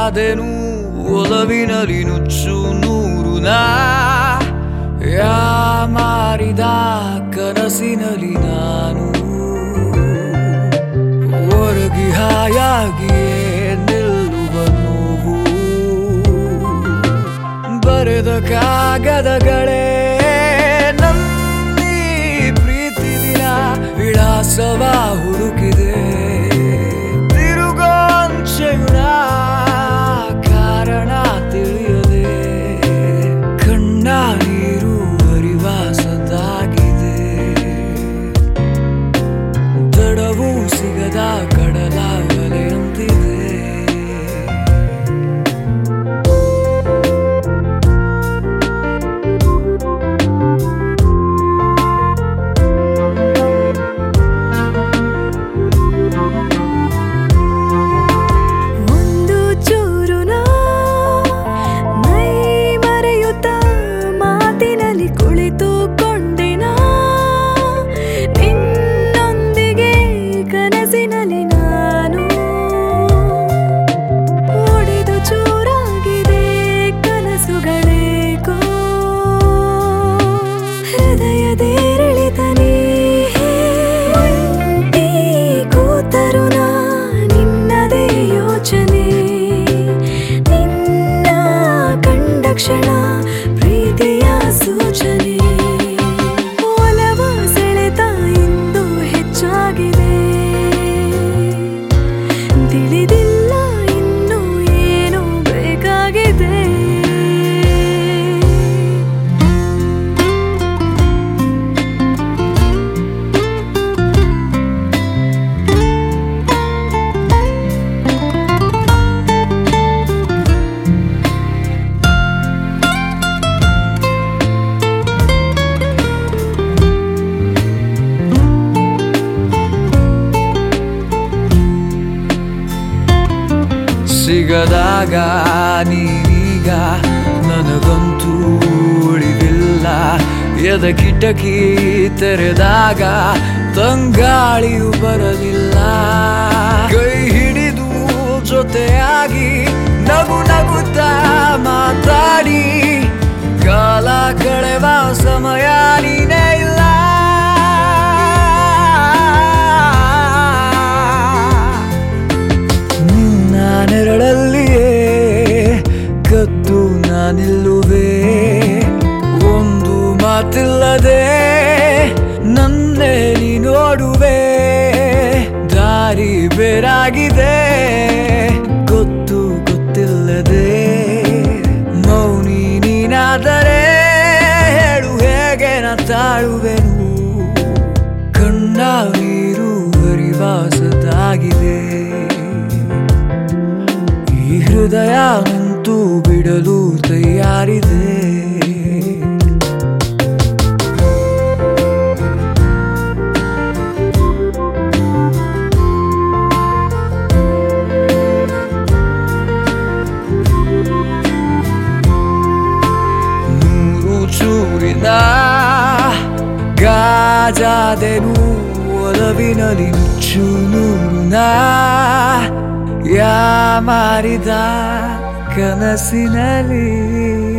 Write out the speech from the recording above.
ಗಾಜಾದೆನು ಒಲವಿನಲಿ ನುಚ್ಚು ನೂರು ನಾ ಯಾಮಾರಿದ ಕನಸಿನಲಿ ನಾನು ಒರಗಿ ಹಾಯಾಗಿಯೇ ನಿಲ್ಲುವ ನೋವು ಬರೆದ ಕಾಗದಗಳೇ ನನ್ನಿ ಪ್ರೀತಿ ದಿನ ವಿಳಾಸವ ಹುಡುಕಿದೆ ತಿರುಗೊಂಚೆಯುಣ ಕಾರಣ ತಿಳಿಯದೆ ಕಣ್ಣ ನೀರು ಹರಿವಾಸದಾಗಿದೆ ದಡವು ಸಿಗದ ಕಡಲ ಅಲೆಯಂತಿದೆ ಒಂದು ಚೂರು ನಾ ಮೈ ಮರೆಯುತ್ತ ಮಾತಿನಲ್ಲಿ ಕುಳಿತುಕೊಂಡಿನ ನಿನ್ನೊಂದಿಗೆ ಕನಸಿನಲ್ಲಿ ನಾನು ಒಡೆದು ಚೂರಾಗಿದೆ ಕನಸುಗಳೇಕೋ ಹೃದಯದೇರಳಿತನೇ ಒಂಟಿ ಕೂತರು ನಾ ನಿನ್ನದೇ ಯೋಚನೆ ನಿನ್ನ ಕಂಡ ಕ್ಷಣ ಪ್ರೀತಿಯ ಸೂಚನೆ ಒಲವ ಸೆಳೆತ ಇಂದು ಹೆಚ್ಚಾಗಿದೆ ತಿಳಿದಿಲ್ಲ ಇನ್ನು ಏನು ಬೇಕಾಗಿದೆ ಸಿಗದಾಗ ನೀನೀಗ ನನಗಂತೂ ಉಳಿದಿಲ್ಲ ಎದ ಕಿಟಕಿ ತೆರೆದಾಗ ತಂಗಾಳಿಯು ಬರಲಿಲ್ಲ ಕೈ ಹಿಡಿದು ಜೊತೆಯಾಗಿ ನಗು ನಗುತ್ತಾ ಮಾತಾಡಿ ಕಾಲ ಕಳೆವ ಸಮಯ ನೀನೇ ಇಲ್ಲ ನಿನ್ನ ನೆರಳಲ್ಲಿಯೇ ಕದ್ದು ನಾನಿಲ್ಲುವೆ ಒಂದು ಮಾತಿಲ್ಲದೆ ನನ್ನೇ ನೀ ನೋಡುವೆ ದಾರಿ ಬೇರಾಗಿದೆ ಗೊತ್ತು ಗೊತ್ತಿಲ್ಲದೆ ಮೌನಿ ನೀನಾದರೆ ಹೇಳು ಹೇಗೆ ನಾ ತಾಳುವೆನು ಕಣ್ಣ ನೀರು ಹರಿವಾಸದಾಗಿದೆ ಈ ಹೃದಯ ನಿಂತು ಬಿಡಲು ತಯಾರಿದೆ ನೂರು ಚೂರಿನ ಗಾಜಾದೆನು ಒಲವಿನಲಿ ನುಚ್ಚು ನೂರುನ ಯಾಮಾರಿದ ಕನಸಿನಲ್ಲಿ